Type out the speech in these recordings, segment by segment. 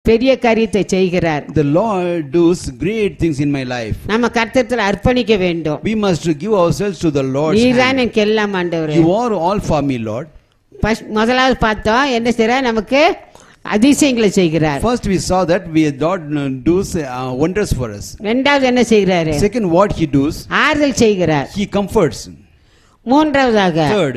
பெரிய காரியத்தை செய்கிறார் The Lord does great things in my life. நம்ம கர்த்தத்தில் அர்ப்பணிக்க வேண்டும் We must give ourselves to the Lord's நீதான் hand. எனக்கு எல்லாம் ஆண்டவர் You are all for me, Lord. முதலாவது பார்த்தோம் என்ன செய்யறார் நமக்கு அதிசயங்களை செய்கிறார் First, we saw that we God uh, does uh, wonders for us. ரெண்டாவது என்ன செய்கிறாரு Second, what He does, ஆறுதல் செய்கிறார் He comforts. மூன்றாவதாக Third,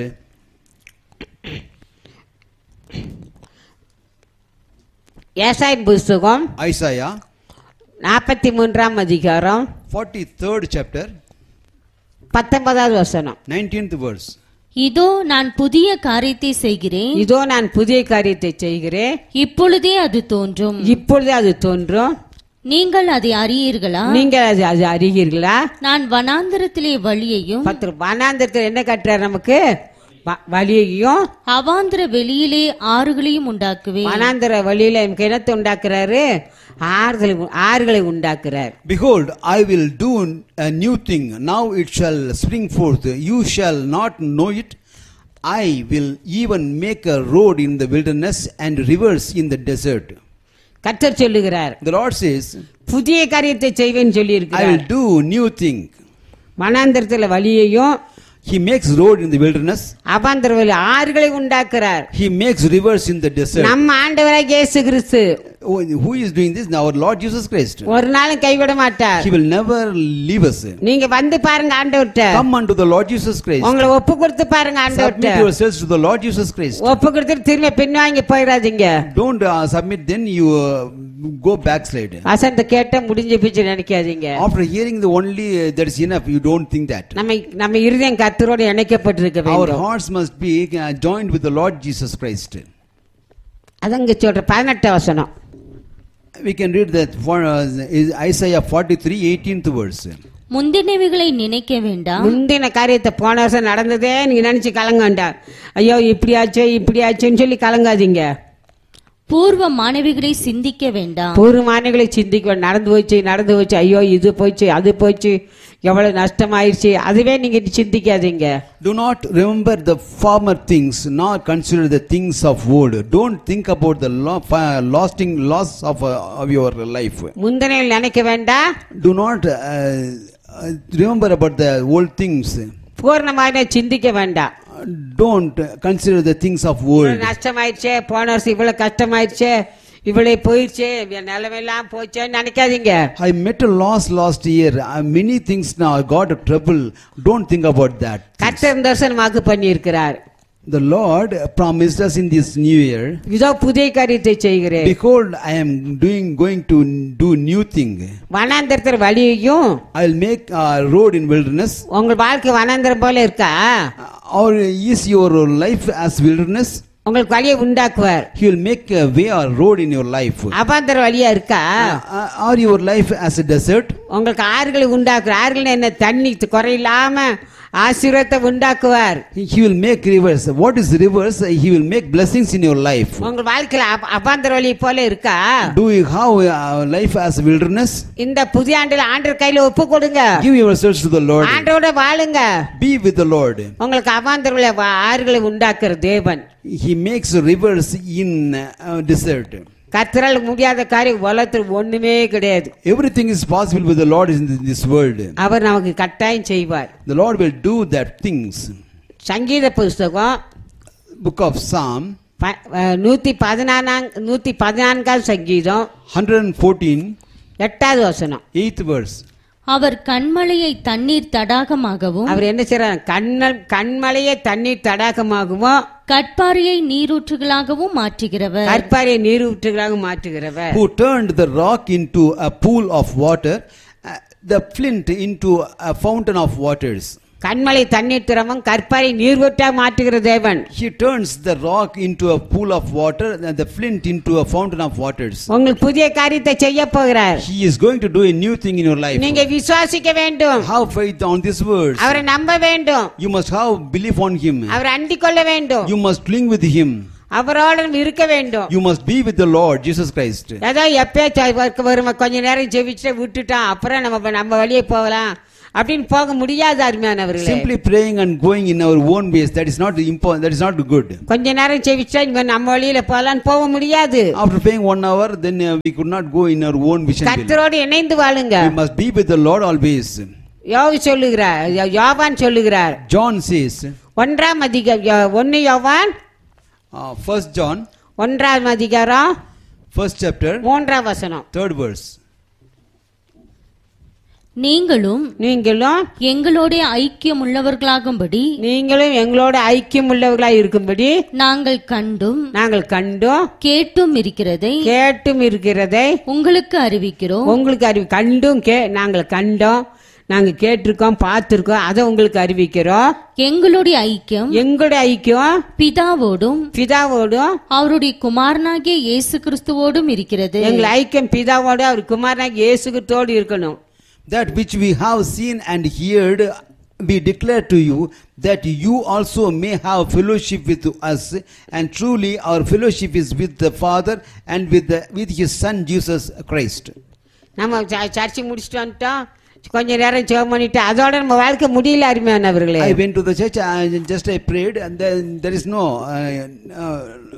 ஏசாயின் புஸ்தகம் Isaiah, நாற்பத்தி மூன்றாம் அதிகாரம் 43rd chapter, பத்தொன்பதாவது வசனம் 19th verse. இதோ நான் புதிய காரியத்தை செய்கிறேன் இதோ நான் புதிய காரியத்தை செய்கிறேன் இப்பொழுதே அது தோன்றும் இப்பொழுது அது தோன்றும் நீங்கள் அதை அறியீர்களா நீங்கள் அது அது அறிகிறீர்களா நான் வனாந்தரத்திலே வழியையும் பத்து வனாந்திரத்தில் என்ன கட்டுறார் நமக்கு வ- வழியையும் அவாந்திர வெளியிலே ஆறுகளையும் உண்டாக்குவேன் வனாந்திர வழியில நமக்கு என்னத்தை உண்டாக்குறாரு ஆறுதலை உ- ஆறுகளை உண்டாக்குறார் Behold, I will do a new thing. Now it shall spring forth. You shall not know it. I will even make a road in the wilderness and rivers in the desert. கர்த்தர் சொல்லுகிறார் The Lord says, புதிய காரியத்தை செய்வேன்னு சொல்லி I இருக்கிறார் will do new thing. வனாந்திரத்துல வழியையும் He makes road in the wilderness. அவாந்திர வழி ஆறுகளை உண்டாக்குறார் He makes rivers in the desert. நம்ம ஆண்டவராக இயேசு கிறிஸ்து Oh, Who is doing this? Our Lord Jesus Christ. ஒரு நாளும் கைவிட மாட்டார் He will never leave us. நீங்க வந்து பாருங்க ஆண்டவர்கிட்ட Come unto the Lord Jesus Christ. உங்களை ஒப்பு கொடுத்து பாருங்க ஆண்டவர்கிட்ட Submit yourselves to the Lord Jesus Christ. ஒப்பு கொடுத்துட்டு திரும்ப பின்வாங்கி போயிடாதீங்க Don't uh, submit, then you uh, go backslide. வசந்த கேட்ட முடிஞ்சு பிச்சு நினைக்காதீங்க After hearing the only uh, that is enough, you don't think that. நம்ம நம்ம இருதயம் கத்தரோடு இணைக்கப்பட்டிருக்க Our வேண்டும் hearts must be uh, joined with the Lord Jesus Christ. அதங்க சொல்ற பதினெட்டு வசனம் We can read that for uh, is Isaiah 43, 18th verse. முந்தினவைகளை நினைக்க வேண்டாம் முந்தின காரியத்தை போன வருஷம் நடந்ததே நீங்க நினைச்சு கலங்க வேண்டாம் ஐயோ இப்படி ஆச்சு இப்படி ஆச்சுன்னு சொல்லி கலங்காதீங்க பூர்வ மாணவிகளை சிந்திக்க வேண்டாம் பூர்வமானங்களை சிந்திக்க வேண்டாம். நடந்து போச்சு நடந்து போச்சு ஐயோ இது போச்சு அது போச்சு எவ்வளவு நஷ்டமாயிருச்சு அதுவே நீங்க சிந்திக்காதீங்க Do not remember the former things, nor consider the things of old. Don't think about the lo- fi- lasting loss of, uh, of your life. முந்தினையில் நினைக்க வேண்டாம் Do not uh, uh, remember about the old things. பூர்ணமான சிந்திக்க வேண்டாம் Don't consider the things of இவ்வளவு old. நஷ்டமாயிருச்சே போன வருஷம் இவ்வளவு கஷ்டமாயிருச்சே இவ்வளவு போயிருச்சே என் நிலைமையெல்லாம் போச்சேன்னு நினைக்காதீங்க I met a loss last year. Uh, many things now. I got a trouble. Don't think about that. கர்த்தர் இந்த வருஷம் வாக்கு பண்ணி இருக்கிறார் The Lord promised us in this new year. இதோ புதிய காரியத்தை செய்கிறேன் Behold, I am doing, going to do new thing. வனாந்திரத்தில் வழியையும் I will make a road in wilderness. உங்கள் வாழ்க்கை வனாந்திரம் போல இருக்கா Uh, Or is your life as wilderness? உங்களுக்கு வழியை உண்டாக்குவார் He will make a way or road in your life. அபாந்தர வழியா இருக்கா Uh, Or your life as a desert? உங்களுக்கு ஆறுகளை உண்டாக்குவார் ஆறுகள் என்ன தண்ணி குறையில்லாம ஆசீர்வாதத்தை உண்டாக்குவார் He he will make rivers. What is rivers? He will make blessings in your life. உங்க வாழ்க்கையில அப- அபாந்தர வழி போல இருக்கா Do you have a life as wilderness? இந்த புதிய ஆண்டுல ஆண்டவர் கையில ஒப்பு கொடுங்க Give yourselves to the Lord. ஆண்டோட வாழுங்க Be with the Lord. உங்களுக்கு அபாந்தர வழி வா- ஆறுகளை உண்டாக்குற தேவன் He makes rivers in uh, desert. கத்தரால் முடியாத காரியம் உலகத்தில் ஒண்ணுமே கிடையாது Everything is possible with the Lord in this world. அவர் நமக்கு கட்டாயம் செய்வார் The Lord will do that things. சங்கீத புஸ்தகம் Book of Psalm ப- அஹ், நூத்தி பதினான்காம் நூத்தி பதினான்காவது சங்கீதம் 114, எட்டாவது வசனம் 8th verse. அவர் கண்மலையை தண்ணீர் தடாகமாகவும் அவர் என்ன செய்யறார் கண்ணல் கண்மலையே தண்ணீர் தடாகமாகவும் கட்பாறையை நீரூற்றுகளாகவும் மாற்றுகிறவர் கற்பாரியை நீரூற்றுகளாக மாற்றுகிறவர் Who turned the rock into a pool of water, uh, the flint into a fountain of waters. கண்மலை தண்ணீர் திறமும் கற்பாரை நீர்வூட்டாக மாற்றுகிற தேவன் He turns the rock into a pool of water and the flint into a fountain of waters. உங்களுக்கு புதிய காரியத்தை செய்ய போகிறார் He is going to do a new thing in your life. நீங்க விசுவாசிக்க வேண்டும் Have faith on these words. அவரை நம்ப வேண்டும் You must have belief on Him. அவரை அண்டிக் கொள்ள வேண்டும் You must cling with Him. அவரோட இருக்க வேண்டும் You must be with the Lord Jesus Christ. ஏதோ எப்பயாச்சும் வரும் கொஞ்ச நேரம் ஜெபிச்சுட்டு விட்டுட்டோம் அப்புறம் நம்ம நம்ம வழியே போகலாம் அப்படின்னு போக முடியாது அருமையானவர்களே Simply praying and going in our own ways, that is not important, that is not good. கொஞ்ச நேரம் செவிச்சா இங்க நம்ம வழியில போலான்னு போக முடியாது After praying one hour, then uh, we could not go in our own vision. will. கர்த்தரோடு இணைந்து வாழுங்க We must be with the Lord always. யோவு சொல்லுகிறார் யோ- யோவான் சொல்லுகிறார் John says, ஒன்றாம் அதிகாரம் யோ- ஒன்னு யோவான் uh, First John, ஒன்றாம் அதிகாரம் first chapter, மூன்றாம் வசனம் third verse. நீங்களும் நீங்களும் எங்களோட ஐக்கியம் உள்ளவர்களாகும்படி நீங்களும் எங்களோட ஐக்கியம் உள்ளவர்களாய் இருக்கும்படி நாங்கள் கண்டும் நாங்கள் கண்டும் கேட்டும் இருக்கிறதை கேட்டும் இருக்கிறதை உங்களுக்கு அறிவிக்கிறோம் உங்களுக்கு அறிவி கண்டும் கே நாங்கள் கண்டோம் நாங்க கேட்டிருக்கோம் பார்த்திருக்கோம் அதை உங்களுக்கு அறிவிக்கிறோம் எங்களுடைய ஐக்கியம் எங்களுடைய ஐக்கியம் பிதாவோடும் பிதாவோடும் அவருடைய குமாரனாகிய இயேசு கிறிஸ்துவோடும் இருக்கிறது எங்கள் ஐக்கியம் பிதாவோடு அவர் குமாரனாக இயேசுகத்தோடு இருக்கணும் That which we have seen and heard, we declare to you, that you also may have fellowship with us, and truly our fellowship is with the Father and with, the, with His Son Jesus Christ. நம்ம ச- சர்ச்சை முடிச்சுட்டு வந்துட்டோம் கொஞ்ச நேரம் ஜெபம் பண்ணிட்டு அதோட நம்ம வாழ்க்கை முடியல அருமையானவர்களே I went to the church, I just I prayed, and then there is no uh, uh,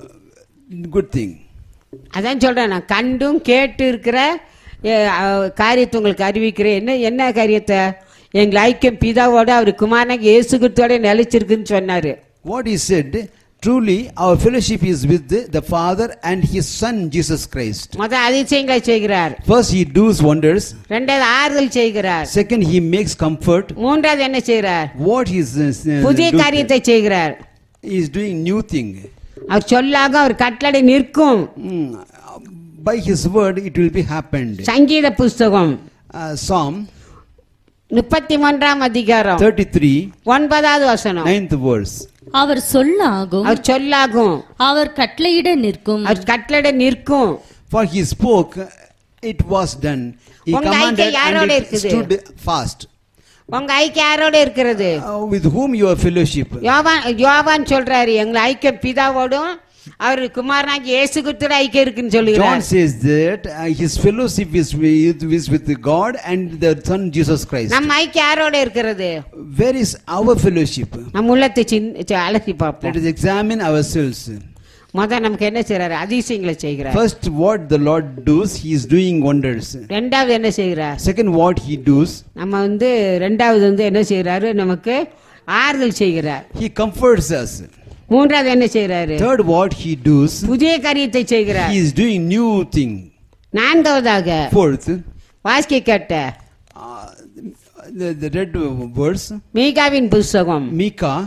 good thing. அதான் சொல்றேன் நான் கண்டும் கேட்டு இருக்கிற எ, அ, காரியத்தை உங்களுக்கு அறிவிக்கிறேன் என்ன என்ன காரியத்தை எங்கள் ஐக்கியம் பிதாவோட அவர் குமாரனாக இயேசுகிட்டோட நிலைச்சிருக்குன்னு சொன்னாரு What he said, truly our fellowship is with the, the Father and His Son Jesus Christ. முத அதிசயங்களை செய்கிறார் First, He does wonders. ரெண்டாவது ஆறுதல் செய்கிறார் Second, He makes comfort. மூன்றாவது என்ன செய்கிறார் What He is uh, புதிய do- காரியத்தை செய்கிறார் He is doing new thing. அவர் சொல்லாக அவர் கட்டளை நிற்கும் Mm, By His word, it will be happened. சங்கீத புஸ்தகம் Uh, Psalm முப்பத்தி மூன்றாம் அதிகாரம் 33, ஒன்பதாவது வசனம் ninth verse. அவர் சொல்லாகும் அவர் சொல்லாகும் அவர் கட்டளையிட நிற்கும் அவர் கட்டளை நிற்கும் For He spoke, it was done. He உங்க commanded ஐக்கியம் யாரோட and it இருக்குது? stood fast. உங்க ஐக்கியம் யாரோட இருக்கிறது Uh, with whom you are fellowship? யோவான் யோவான் சொல்றாரு எங்க ஐக்கியம் பிதாவோடும் அவர் குமாரனாகி இயேசு கிறிஸ்துவோட ஐக்கியம் இருக்குன்னு John சொல்லுகிறார் says that uh, his fellowship is with, is with God and the Son Jesus Christ. நம்ம ஐக்கியம் யாரோட இருக்கிறது Where is our fellowship? நம்ம உள்ளத்தை சின் சி- அலசி பார்ப்போம் Let us examine ourselves. முத நமக்கு என்ன செய்யறாரு அதிசயங்களை செய்கிறார் First, what the Lord does, He is doing wonders. ரெண்டாவது என்ன செய்கிறார் Second, what He does, நம்ம வந்து ரெண்டாவது வந்து என்ன செய்யறாரு நமக்கு ஆறுதல் செய்கிறார் He comforts us. மூன்றாவது என்ன செய்யறாரு Third, what He does, புதிய காரியத்தை செய்கிறார் He is doing new thing. நான்காவதாக Fourth, வாசிக்க கேட்ட uh, the, the red verse, மீகாவின் புஸ்தகம் Micah,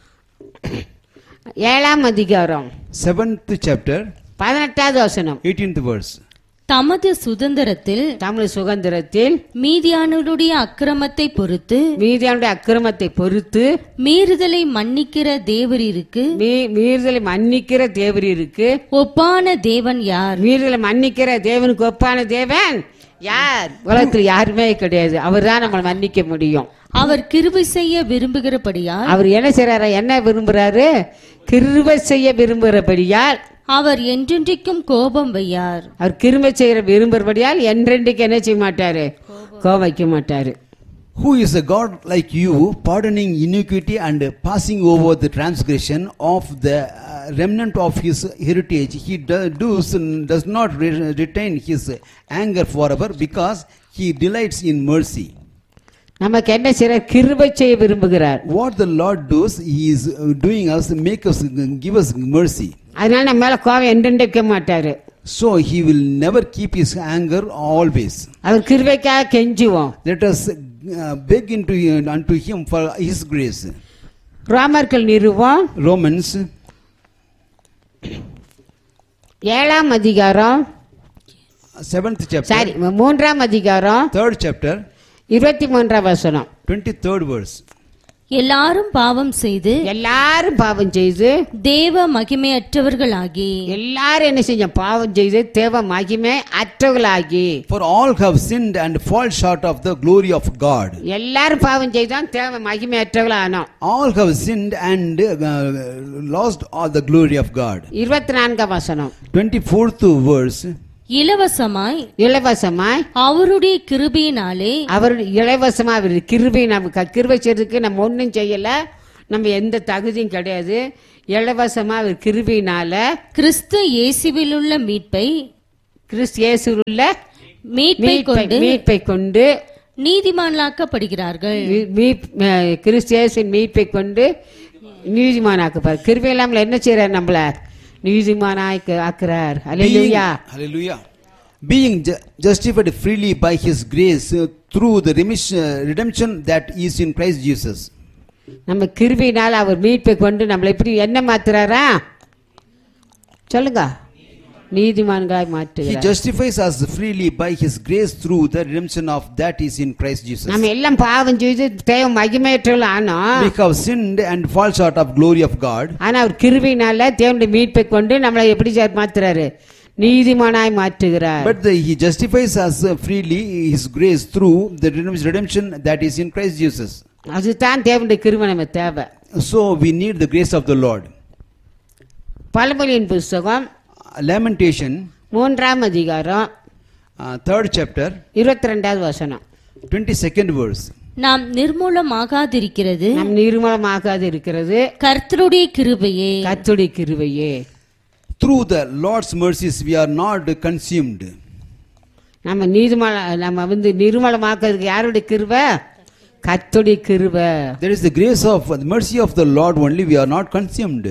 ஏழாம் அதிகாரம் seventh chapter, பதினெட்டாவது வசனம் 18th verse. தமது சுதந்திரத்தில் தமிழ் சுதந்திரத்தில் மீதியானவருடைய அக்கிரமத்தை பொறுத்து மீதியானுடைய அக்கிரமத்தை பொறுத்து மீறுதலை மன்னிக்கிற தேவரீருக்கு மீ மீறுதலை மன்னிக்கிற தேவர் இருக்கு ஒப்பான தேவன் யார் மீறுதலை மன்னிக்கிற தேவனுக்கு ஒப்பான தேவன் யார் உலகத்தில் யாருமே கிடையாது அவர் தான் நம்மளை மன்னிக்க முடியும் அவர் கிருபை செய்ய விரும்புகிறபடியால் அவர் என்ன செய்யறாரு என்ன விரும்புறாரு கிருபை செய்ய விரும்புகிறபடியால் அவர் என்றென்றைக்கும் கோபம் வையார் அவர் கிருபை செய்கிற விரும்புகிறபடியால் என்றென்றைக்கு என்ன செய்ய மாட்டாரு கோபம் வைக்க மாட்டாரு Who is a God like you, pardoning iniquity and passing over the transgression of the uh, remnant of his heritage? He do- does, does not re- retain his anger forever because he delights in mercy. நமக்கு என்ன செய்யறார் கிருபை செய்ய விரும்புகிறார் What the Lord does, He is uh, doing us, make us, give us mercy. அதனால நம்ம மேல கோபம் என்றென்றைக்க மாட்டாரு So He will never keep His anger always. அவர் கிருபைக்காக கெஞ்சுவோம் Let us uh, beg into unto Him for His grace. ரோமர்கள் நிறுவம் Romans ஏழாம் அதிகாரம் seventh chapter, sorry மூன்றாம் அதிகாரம் third chapter, இருபத்தி மூன்றாம் வசனம் twenty third verse. எல்லாரும் பாவம் செய்து எல்லாரும் பாவம் செய்து தேவ மகிமையற்றவர்களாகி எல்லாரும் என்ன செஞ்சோம் பாவம் செய்து தேவ மகிமை அற்றவர்களாகி For all have sinned and fall short of the glory of God. எல்லாரும் பாவம் செய்தோம் தேவ மகிமை அற்றவர்களானோம் All have sinned and uh, lost all the glory of God. இருபத்தி நான்காம் வசனம் 24th verse. இலவசமாய் இலவசமாய் அவருடைய கிருபையினாலே அவர் இலவசமா அவர் கிருபை நமக்கு கிருபை செய்யறதுக்கு நம்ம ஒன்றும் செய்யல நம்ம எந்த தகுதியும் கிடையாது இலவசமா அவர் கிருபையினால கிறிஸ்து இயேசுவிலுள்ள மீட்பை கிறிஸ்து இயேசுவுள்ள மீட்பை மீட்பை கொண்டு மீட்பை கொண்டு நீதிமான்களாக்கப்படுகிறார்கள் மீ- மீட்- அஹ் கிறிஸ்து இயேசுவின் மீட்பை கொண்டு நீதிமானாக்குப்பார் கிருபை இல்லாமல் என்ன செய்யறார் நம்மள நீதிமானாய் ஆக்குறார் அல்லேலூயா Hallelujah. Being ju- justified freely by His grace uh, through the remission, redemption that is in Christ Jesus. நம்ம கிருபையினால் அவர் மீட்பை கொண்டு நம்மளை எப்படி என்ன மாத்துறாரா சொல்லுங்க நீதிமான்களாய் He மாற்றுகிறார் justifies us freely by His grace through the redemption of that is in Christ Jesus. நம்ம எல்லாம் பாவம் செய்து தேவ மகிமையற்றவர்கள் ஆனோம் We have sinned and fall short of glory of God. ஆனா அவர் கிருபையினால தேவனுடைய மீட்பை கொண்டு நம்மளை எப்படி சார் மாத்துறாரு நீதிமானாய் மாற்றுகிறார் But the, He justifies us uh, freely, His grace through the redemption that is in Christ Jesus. அதுதான் தேவனுடைய கிருபை நம்ம தேவை So we need the grace of the Lord. பழமொழியின் புஸ்தகம் Lamentation, மூன்றாம் அதிகாரம் uh, third chapter, இருபத்தி ரெண்டாவது வசனம் 22nd verse. நாம் நிர்மூலமாகாதிருக்கிறது நம் நிர்மலமாகாது இருக்கிறது கர்த்தருடைய கிருபையே கத்துடைய கிருபையே Through the Lord's mercies we are not consumed. நம்ம நீதிமல நம்ம வந்து நிர்மலமாக்குறதுக்கு யாருடைய கிருபை கத்துடைய கிருபை There is the grace of the mercy of the Lord only we are not consumed.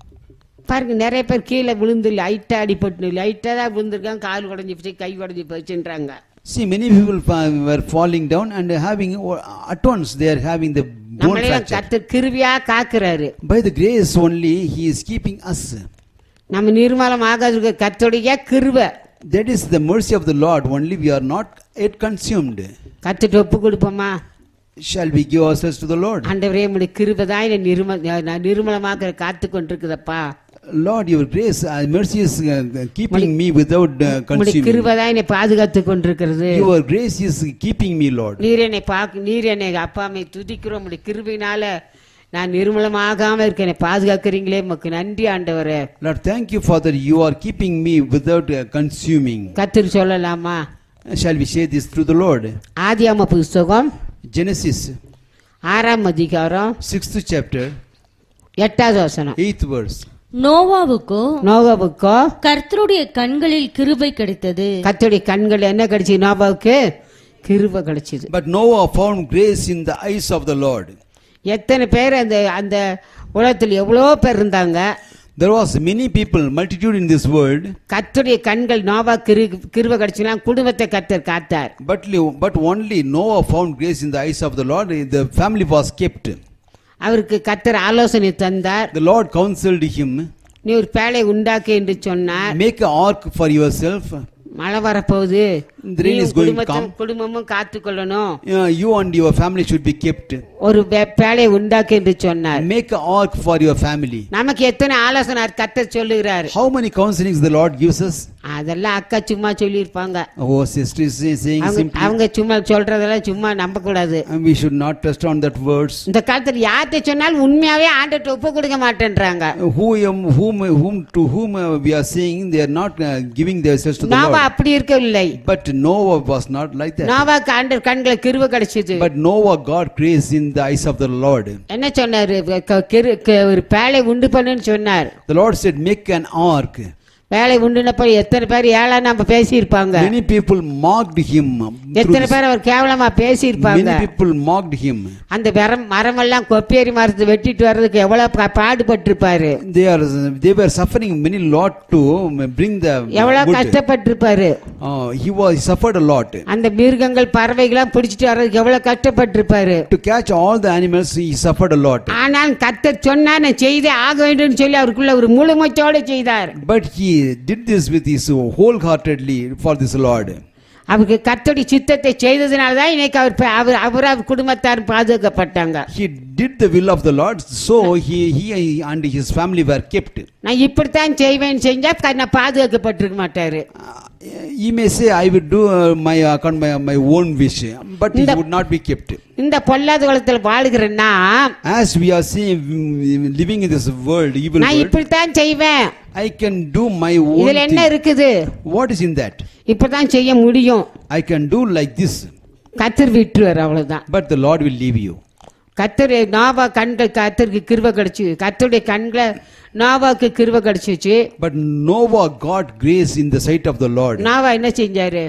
பாருங்க நிறைய பேர் கீழே விழுந்து லைட்டா அடிபட்டு லைட்டா தான் விழுந்திருக்காங்க கால் உடஞ்சி போச்சு கை உடஞ்சி போச்சுன்றாங்க See, many people fa- were falling down and having, at once they are having the bone நம்மளையும் fracture. கத்து கிருபியா காக்குறாரு By the grace only, He is keeping us. நம்ம நிர்மலமாக கத்துடைய கிருபை That is the mercy of the Lord only we are not yet consumed. கத்துட்டு ஒப்பு கொடுப்போமா Shall we give ourselves to the Lord? ஆண்டவரே உடைய கிருபை தான் என்னை நிர்ம நான் நிர்மலமாக காத்து கொண்டிருக்குதப்பா Lord, your grace, uh, mercy is uh, keeping me without uh, உடைய consuming. கிருபை தான் என்னை பாதுகாத்து கொண்டிருக்கிறது Your grace is keeping me, Lord. நீர் என்னை பார்க்க நீர் என்னை அப்பாமை துதிக்கிறோம் உடைய கிருபையினால நான் நிர்மலமாகாம இருக்க என்னை பாதுகாக்கிறீங்களே உமக்கு நன்றி ஆண்டவரே Lord, thank you, Father, you are keeping me without uh, consuming. கத்திரி சொல்லலாமா Shall we say this through the Lord? ஆதியாம புஸ்தகம் Genesis, ஆறாம் அதிகாரம் 6th chapter, எட்டாவது வசனம் 8th verse. நோவாவுக்கோ நோகவுக்கோ கர்த்தருடைய கண்களில் கிருபை கிடைத்தது கத்துடைய கண்கள் என்ன கிடைச்சு நோபாவுக்கு கிருபை கிடைச்சது But Noah found grace in the eyes of the Lord. எத்தனை பேர் அந்த அந்த உலகத்தில் எவ்வளோ பேர் இருந்தாங்க There was many people, multitude in this world, கத்துடைய கண்கள் நோபா கிரு கிருபை கிடைச்சுனா குடும்பத்தை கத்தர் காத்தார் but, li- but only Noah found grace in the eyes of the Lord. The family was kept. அவருக்கு கத்தர் ஆலோசனை தந்தார் The Lord counseled him, நீ ஒரு பேழை உண்டாக்கு என்று சொன்னார் make an ark for yourself. மழை வரப்போகுது The rain நீயும் is going to குடும்பத்தும் come. குடும்பமும் காத்து கொள்ளணும் Uh, you and your family should be kept. ஒரு பே- பேழை உண்டாக்கு என்று சொன்னார் Make an ark for your family. நமக்கு எத்தனை ஆலோசனை கத்தர் சொல்லுகிறார் How many counselings the Lord gives us? அதெல்லாம் அக்கா சும்மா சொல்லியிருப்பாங்க Oh, sister is saying அவங்க simply, அவங்க சும்மா சொல்றதெல்லாம் சும்மா நம்ப கூடாது and we should not trust on that words. இந்த காலத்துல யார்கிட்ட சொன்னாலும் உண்மையாவே ஆண்டுட்டு ஒப்பு கொடுக்க மாட்டேன்றாங்க Who am, whom, whom, to whom uh, we are saying they are not uh, giving themselves to the Noah Lord. அப்படி இருக்கவில்லை But Noah was not like that. நோவாக்கு ஆண்டு கண்களை கிருப கிடைச்சது But Noah got grace in the eyes of the Lord. என்ன சொன்னாரு க- கிரு- க- ஒரு பேழை உண்டு பண்ணுன்னு சொன்னார் The Lord said, Make an ark. வேலை உண்டுனப்ப எத்தனை பேர் ஏழா நம்ம பேசியிருப்பாங்க Many people mocked him. through எத்தனை this. பேர் அவர் கேவலமா பேசியிருப்பாங்க Many people mocked him. அந்த மரம் மரமெல்லாம் கொப்பேரி மரத்தை வெட்டிட்டு வர்றதுக்கு எவ்வளவு பா- பாடுபட்டிருப்பாரு They are they were suffering many lot to bring the எவ்வளவு wood. கஷ்டப்பட்டிருப்பாரு Uh, he was he suffered a lot. அந்த மிருகங்கள் பறவைகள்லாம் பிடிச்சிட்டு வர்றதுக்கு எவ்வளவு கஷ்டப்பட்டிருப்பாரு To catch all the animals, he suffered a lot. ஆனால் கத்தர் சொன்னா நான் செய்தே ஆக வேண்டும் சொல்லி அவருக்குள்ள ஒரு முழுமச்சோடு செய்தார் But he did this with his wholeheartedly for this Lord. அவருக்கு கத்தோடைய சித்தத்தை செய்ததுனால தான் இன்னைக்கு அவர் ப- அவர் அவர் அவர் குடும்பத்தார் பாதுகாக்கப்பட்டாங்க He did the will of the Lord, so he, he and his family were kept. நான் இப்படித்தான் செய்வேன் செஞ்சா க- நான் பாதுகாக்கப்பட்டிருக்க மாட்டாரு Uh, he may say, I will do uh, my account my, my own wish, but he இந்த- would not be kept. இந்த பொல்லாத உலகத்தில் வாழுகிறேன்னா As we are seeing, mm, living in this world, evil நான் world, இப்படித்தான் செய்வேன் I can do my own இதுல என்ன thing. இருக்குது What is in that? இப்பதான் செய்ய முடியும் I can do like this, கத்தர் விட்டுருவார் அவ்வளவுதான் but the Lord will leave you. கத்தர் நாவா கண்ட கத்தருக்கு கிருவ கிடைச்சு கத்தருடைய கண்ணில் நாவாக்கு கிருவ கிடைச்சிச்சு But Noah got grace in the sight of the Lord. நாவா என்ன செஞ்சாரு